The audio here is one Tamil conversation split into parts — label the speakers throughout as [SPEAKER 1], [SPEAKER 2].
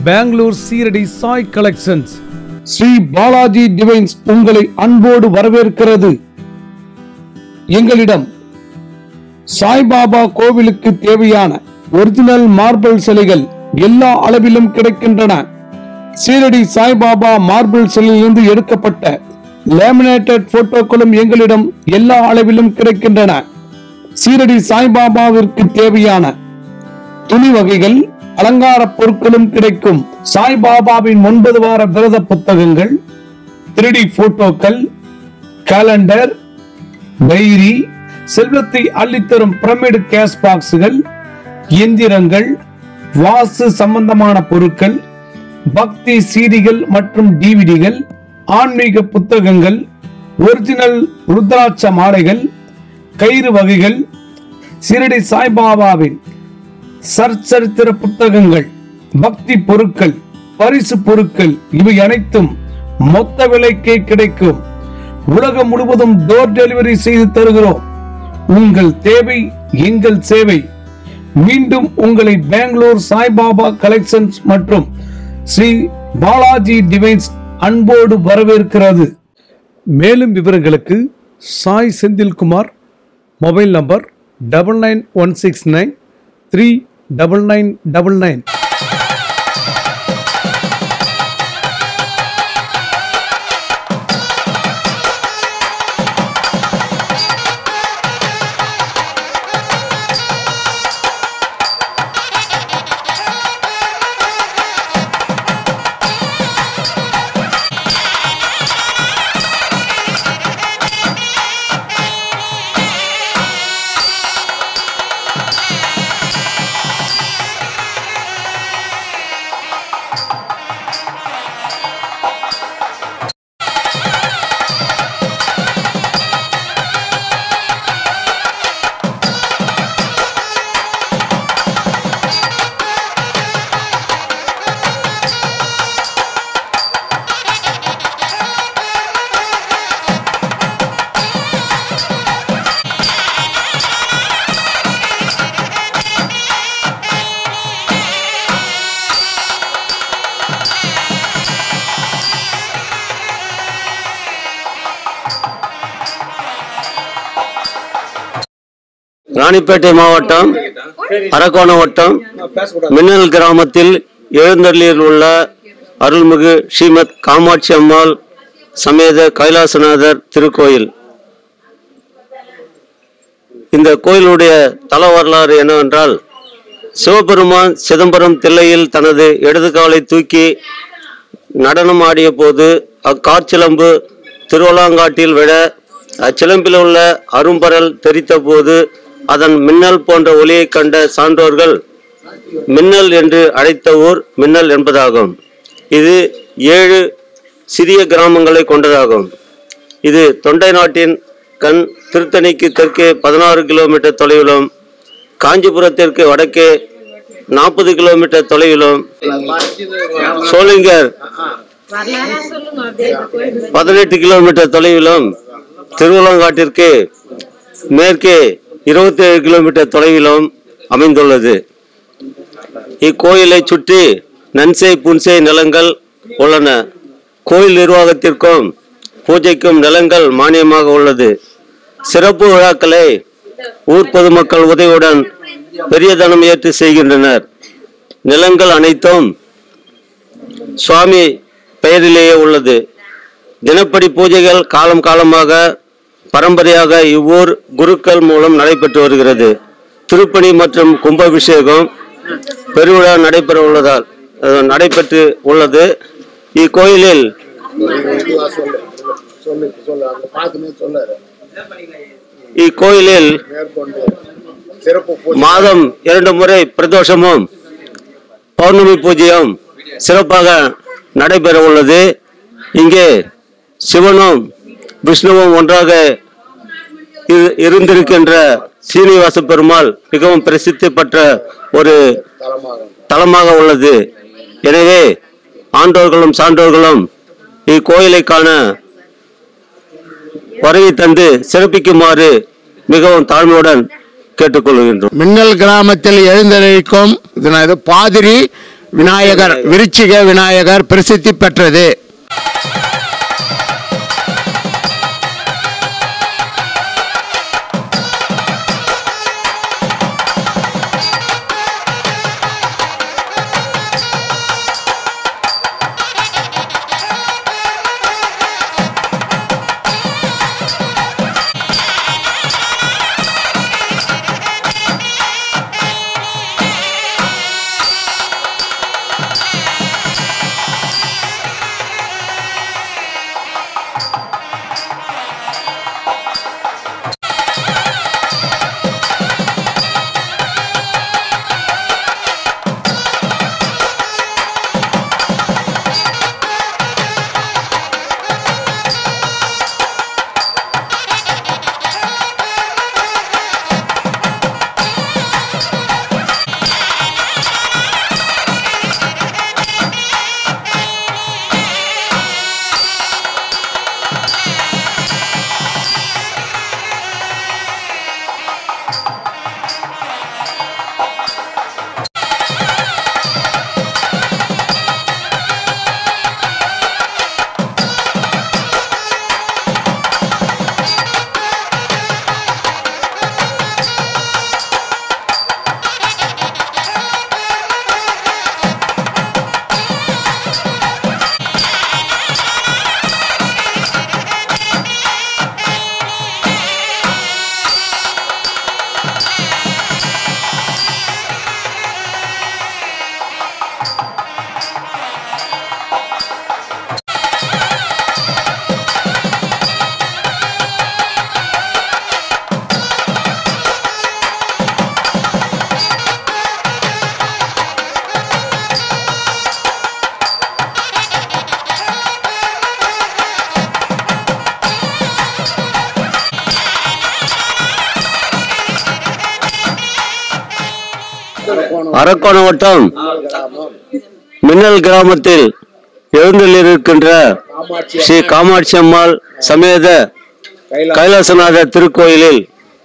[SPEAKER 1] பெங்களூர் சீரடி சாய் கலெக்ஷன்ஸ்
[SPEAKER 2] ஸ்ரீ பாலாஜி டிவைன்ஸ் உங்களை அன்போடு வரவேற்கிறது எங்களிடம் சாய்பாபா கோவிலுக்கு தேவையான ஒரிஜினல் மார்பிள் சிலைகள் எல்லா அளவிலும் கிடைக்கின்றன சீரடி சாய்பாபா மார்பிள் சிலையிலிருந்து எடுக்கப்பட்ட லேமினேட்டட் போட்டோக்களும் எங்களிடம் எல்லா அளவிலும் கிடைக்கின்றன சீரடி சாய்பாபாவிற்கு தேவையான துணி வகைகள் அலங்கார பொருட்களும் கிடைக்கும் சாய்பாபாவின் ஒன்பது வார விரத புத்தகங்கள் திருடி போட்டோக்கள் காலண்டர் டைரி செல்வத்தை அள்ளித்தரும் பிரமிடு கேஷ் பாக்ஸுகள் எந்திரங்கள் வாஸ்து சம்பந்தமான பொருட்கள் பக்தி சீடிகள் மற்றும் டிவிடிகள் ஆன்மீக புத்தகங்கள் ஒரிஜினல் ருத்ராட்ச மாலைகள் கயிறு வகைகள் சிரடி சாய்பாபாவின் சற்சரித்திர புத்தகங்கள் பக்தி பொருட்கள் பரிசு பொருட்கள் இவை அனைத்தும் மொத்த விலைக்கே கிடைக்கும் உலகம் முழுவதும் டோர் டெலிவரி செய்து தருகிறோம் உங்கள் தேவை எங்கள் சேவை மீண்டும் உங்களை பெங்களூர் சாய்பாபா கலெக்ஷன்ஸ் மற்றும் ஸ்ரீ பாலாஜி டிவைன்ஸ் அன்போடு வரவேற்கிறது
[SPEAKER 1] மேலும் விவரங்களுக்கு Sai Senthilkumar mobile number double nine one six nine three double nine double nine
[SPEAKER 3] Ranipet மாவட்டம் அரக்கோணம் வட்டம் மின்னல் கிராமத்தில் எழுந்தள்ளியில் உள்ள அருள்மிகு ஸ்ரீமத் காமாட்சி அம்மாள் சமேத கைலாசநாதர் திருக்கோயில் இந்த கோயிலுடைய தல வரலாறு என்னவென்றால் சிவபெருமான் சிதம்பரம் தில்லையில் தனது இடது காலை தூக்கி நடனம் ஆடிய போது அக்காற்சிலம்பு திருவலாங்காட்டில் விட அச்சிலம்பில் உள்ள அரும்பரல் தெரித்த போது அதன் மின்னல் போன்ற ஒளியைக் கண்ட சான்றோர்கள் மின்னல் என்று அழைத்த ஊர் மின்னல் என்பதாகும் இது ஏழு சிறிய கிராமங்களை கொண்டதாகும் இது தொண்டை நாட்டின் கண் திருத்தணிக்கு தெற்கே பதினாறு கிலோமீட்டர் தொலைவிலும் காஞ்சிபுரத்திற்கு வடக்கே நாற்பது கிலோமீட்டர் தொலைவிலும் சோளிங்கர் பதினெட்டு கிலோமீட்டர் தொலைவிலும் திருவள்ளங்காட்டிற்கு மேற்கே இருபத்தி ஏழு கிலோமீட்டர் தொலைவிலும் அமைந்துள்ளது இக்கோயிலை சுற்றி நன்சை புன்சை நிலங்கள் உள்ளன கோயில் நிர்வாகத்திற்கும் பூஜைக்கும் நிலங்கள் மானியமாக உள்ளது சிறப்பு விழாக்களை ஊர் பொதுமக்கள் உதவியுடன் பெரிய தனம் ஏற்று செய்கின்றனர் நிலங்கள் அனைத்தும் சுவாமி பெயரிலேயே உள்ளது தினப்படி பூஜைகள் காலம் காலமாக பரம்பரையாக இவ்வூர் குருக்கள் மூலம் நடைபெற்று வருகிறது திருப்பணி மற்றும் கும்பாபிஷேகம் பெருவிழா நடைபெற உள்ளதால் அஹ், நடைபெற்று உள்ளது இக்கோயிலில்
[SPEAKER 4] சொல்லு சொல்லு அந்த பார்த்துன்னு சொல்லாரு
[SPEAKER 3] இக்கோயிலில்
[SPEAKER 4] மேற்கொண்டு சிறப்பு பூஜை
[SPEAKER 3] மாதம் இரண்டு முறை பிரதோஷமும் பௌர்ணமி பூஜையும் சிறப்பாக நடைபெற உள்ளது இங்கே சிவனும் விஷ்ணுவும் ஒன்றாக இரு- இருந்திருக்கின்ற சீனிவாச பெருமாள் மிகவும் பிரசித்தி பெற்ற ஒரு
[SPEAKER 4] தலமாக
[SPEAKER 3] தலமாக உள்ளது எனவே ஆண்டோர்களும் சான்றோர்களும் இக்கோயிலை காண வருகை தந்து சிறப்பிக்குமாறு மிகவும் தாழ்மையுடன் கேட்டுக்கொள்கின்றோம்
[SPEAKER 4] மின்னல் கிராமத்தில் எழுந்தருளிக்கும் இது நான் இது பாதிரி
[SPEAKER 5] விநாயகர் விருச்சிக விநாயகர் பிரசித்தி பெற்றது
[SPEAKER 3] அரக்கோணம் வட்டம்
[SPEAKER 4] கிராமம்
[SPEAKER 3] மின்னல் கிராமத்தில் எழுந்தள்ளிருக்கின்ற
[SPEAKER 4] காமாட்சி
[SPEAKER 3] ஸ்ரீ காமாட்சி அம்மாள் சமேத
[SPEAKER 4] கைலாச
[SPEAKER 3] கைலாசநாதர் திருக்கோயிலில்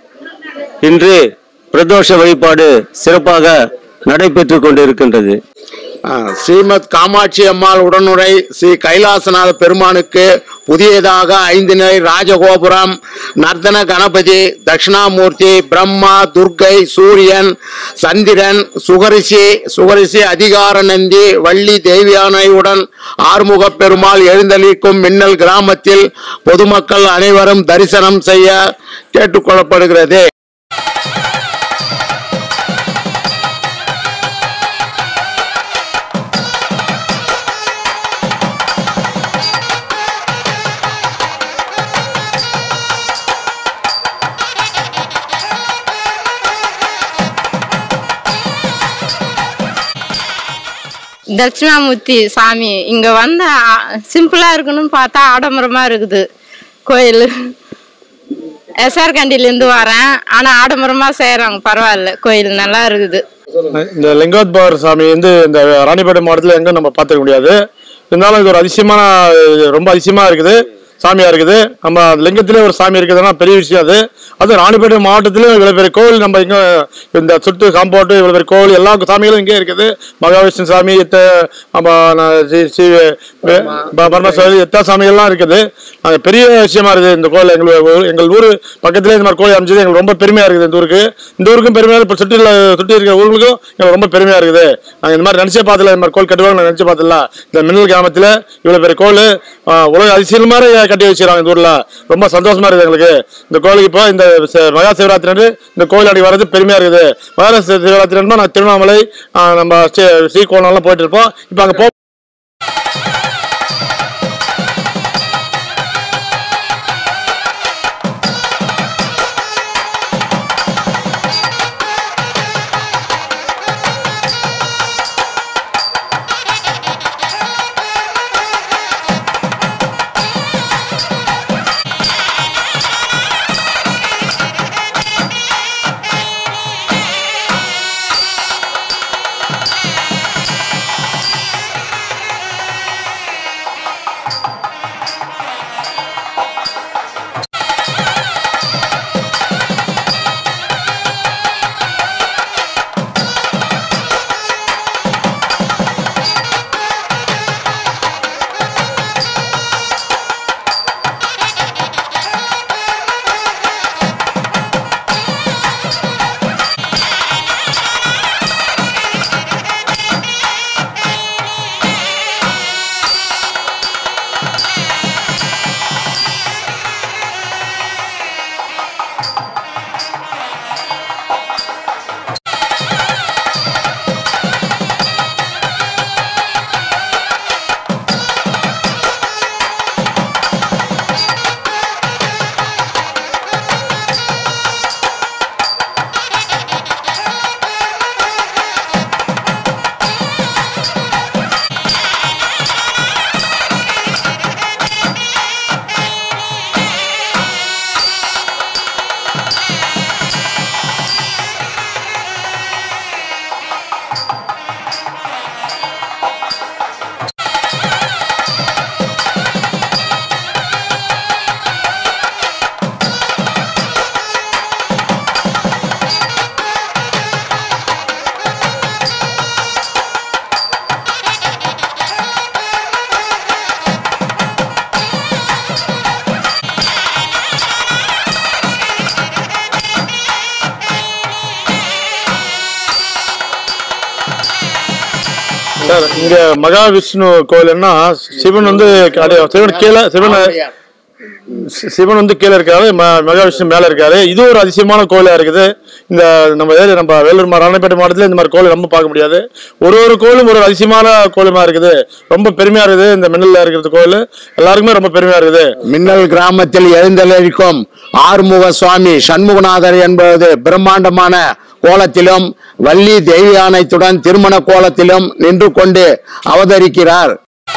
[SPEAKER 3] இன்று பிரதோஷ வழிபாடு சிறப்பாக நடைபெற்றுக் கொண்டிருக்கின்றது
[SPEAKER 5] ஆ, ஸ்ரீமத் காமாட்சி அம்மாள் உடனுரை ஸ்ரீ கைலாசநாத பெருமானுக்கு புதியதாக ஐந்து நிலை ராஜகோபுரம் நர்த்தன கணபதி தட்சிணாமூர்த்தி பிரம்மா துர்க்கை சூரியன் சந்திரன் சுகரிஷி சுகரிஷி அதிகார நந்தி வள்ளி தேவியானையுடன் ஆறுமுக பெருமாள் எழுந்தளிக்கும் மின்னல் கிராமத்தில் பொதுமக்கள் அனைவரும் தரிசனம் செய்ய கேட்டுக்கொள்ளப்படுகிறது
[SPEAKER 6] தட்சிணாமூர்த்தி சாமி இங்க வந்த சிம்பிளா இருக்கணும்னு பார்த்தா ஆடம்பரமா இருக்குது கோயில் எஸ்ஆர் கண்டிலேருந்து வரேன் ஆனா ஆடம்பரமா செய்யறாங்க பரவாயில்ல கோயில் நல்லா இருக்குது
[SPEAKER 7] இந்த லிங்கோத்பவர் சாமி வந்து இந்த ராணிப்பேட்டை மாவட்டத்தில் எங்க நம்ம பார்த்துக்க முடியாது இருந்தாலும் இது ஒரு அதிசயமான ரொம்ப அதிசயமா இருக்குது சாமியா இருக்குது நம்ம லிங்கத்திலே ஒரு சாமி இருக்குதுன்னா பெரிய விஷயம் அது அது ராணிப்பேட்டை மாவட்டத்திலும் இவ்வளவு பெரிய கோவில் நம்ம இங்க இந்த சுட்டு காம்பவுண்டு இவ்வளவு பெரிய கோவில் எல்லா சாமிகளும் இங்கே இருக்குது மகாவிஷ்ணு சாமி எத்த நம்ம ந- ஸ்ரீ ஸ்ரீ வே- ப- பரமேஸ்வரி எத்தா சாமிகள்லாம் இருக்குது அது பெரிய விஷயமா இருக்குது இந்த கோவில் எங்கள் எங்கள் ஊர் பக்கத்திலே இந்த மாதிரி கோவில் அமைச்சது எங்களுக்கு ரொம்ப பெருமையா இருக்குது இந்த ஊருக்கு இந்த ஊருக்கும் பெருமையா இப்போ சுற்றில சுற்றி இருக்கிற ஊர்களுக்கும் எங்களுக்கு ரொம்ப பெருமையா இருக்குது நாங்கள் இந்த மாதிரி நினைச்சே பார்த்தல இந்த மாதிரி கோவில் கட்டுவாங்க நாங்கள் நினைச்சே பார்த்தல இந்த மின்னல் கிராமத்தில் இவ்வளோ பெரிய கோவில் ஆ, உலக அதிசயம் மாதிரி கட்டி வச்சிருக்காங்க இந்த ஊரில் ரொம்ப சந்தோஷமா இருக்குது எங்களுக்கு இந்த கோயிலுக்கு இப்போ இந்த ச- மகா சிவராத்திரி அன்று இந்த கோயில் அடி வர்றது பெருமையா இருக்குது மகா சிவராத்திரி அன்று நான் திருவண்ணாமலை ஆ, நம்ம ஸ்ரீ ஸ்ரீகோணம்லாம் போயிட்டு இருப்போம் இப்போ அங்கே போ சார் இங்க மகாவிஷ்ணு கோயில்னா சிவன் வந்து அடி- சிவன் கீழே சிவன் சி- சிவன் வந்து கீழே இருக்காரு ம- மகாவிஷ்ணு மேல இருக்காரு இது ஒரு அதிசயமான கோயிலா இருக்குது இந்த நம்ம ஏரியா நம்ம வேலூர் மா- ராணிப்பேட்டை மாவட்டத்துல இந்த மாதிரி கோயில் நம்ம பார்க்க முடியாது ஒரு ஒரு கோயிலும் ஒரு அதிசயமான கோயிலுமா இருக்குது ரொம்ப பெருமையா இருக்குது இந்த மின்னல்ல இருக்கிறது கோயில் எல்லாருக்குமே ரொம்ப பெருமையா இருக்குது
[SPEAKER 5] மின்னல் கிராமத்தில் எழுந்தளிக்கும் ஆறுமுக சுவாமி சண்முகநாதர் என்பது பிரம்மாண்டமான கோலத்திலும் வள்ளி தெய்வியானத்துடன் திருமண கோலத்திலும் நின்று கொண்டு அவதரிக்கிறார்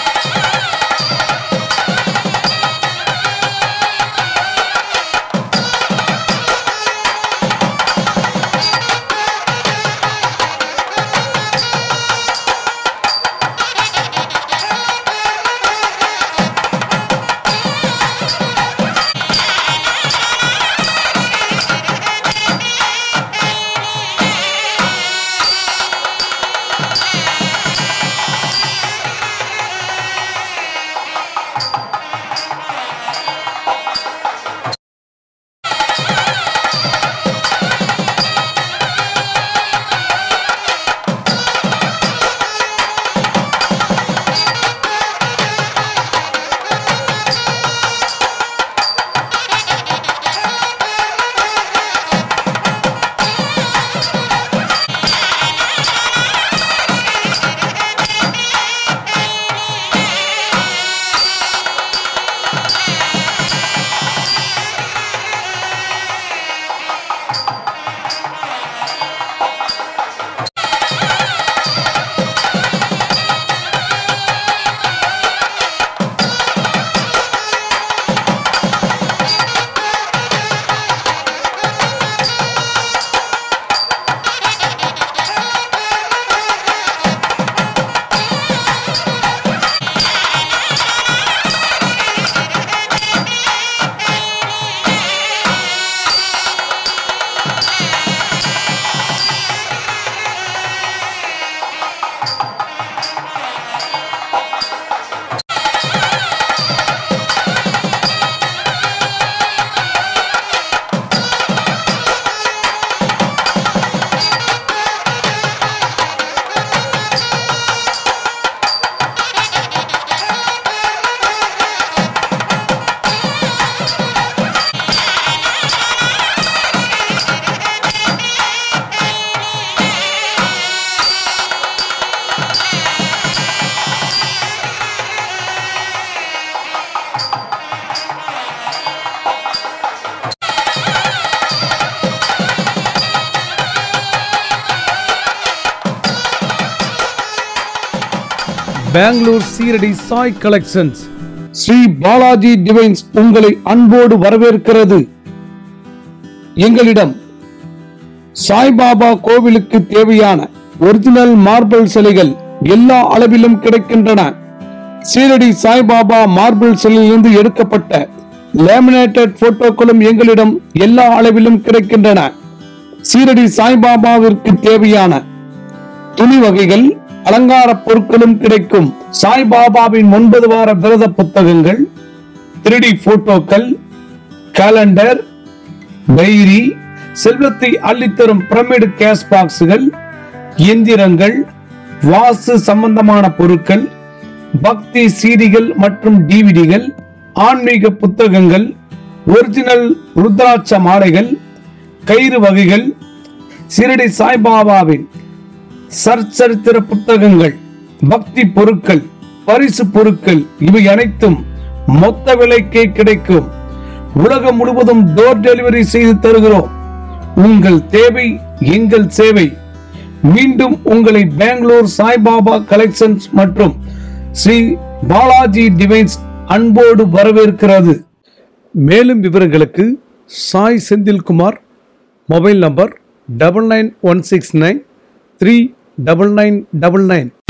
[SPEAKER 1] பெங்களூர் சீரடி சாய் கலெக்ஷன்ஸ்
[SPEAKER 2] ஸ்ரீ பாலாஜி டிவைன்ஸ் உங்களை அன்போடு வரவேற்கிறது எங்களிடம் சாய்பாபா கோவிலுக்கு தேவையான ஒரிஜினல் மார்பிள் சிலைகள் எல்லா அளவிலும் கிடைக்கின்றன சீரடி சாய்பாபா மார்பிள் சிலையிலிருந்து எடுக்கப்பட்ட லேமினேட்டட் போட்டோக்களும் எங்களிடம் எல்லா அளவிலும் கிடைக்கின்றன சீரடி சாய்பாபாவிற்கு தேவையான துணி வகைகள் அலங்கார பொருட்களும் கிடைக்கும் சாய்பாபாவின் ஒன்பது வார விரத புத்தகங்கள் திருடி போட்டோக்கள் காலண்டர் டைரி செல்வத்தை அள்ளித்தரும் பிரமிடு கேஸ் பாக்ஸுகள் இயந்திரங்கள் வாஸ்து சம்பந்தமான பொருட்கள் பக்தி சீடிகள் மற்றும் டிவிடிகள் ஆன்மீக புத்தகங்கள் ஒரிஜினல் ருத்ராட்ச மாலைகள் கயிறு வகைகள் சிரடி சாய்பாபாவின் சற்சரித்திர புத்தகங்கள் பக்தி பொருட்கள் பரிசு பொருட்கள் இவை அனைத்தும் மொத்த விலைக்கே கிடைக்கும் உலகம் முழுவதும் டோர் டெலிவரி செய்து தருகிறோம் உங்கள் தேவை எங்கள் சேவை மீண்டும் உங்களை பெங்களூர் சாய்பாபா கலெக்ஷன்ஸ் மற்றும் ஸ்ரீ பாலாஜி டிவைன்ஸ் அன்போடு வரவேற்கிறது
[SPEAKER 1] மேலும் விவரங்களுக்கு Sai Senthilkumar mobile number double nine one six nine three double nine double nine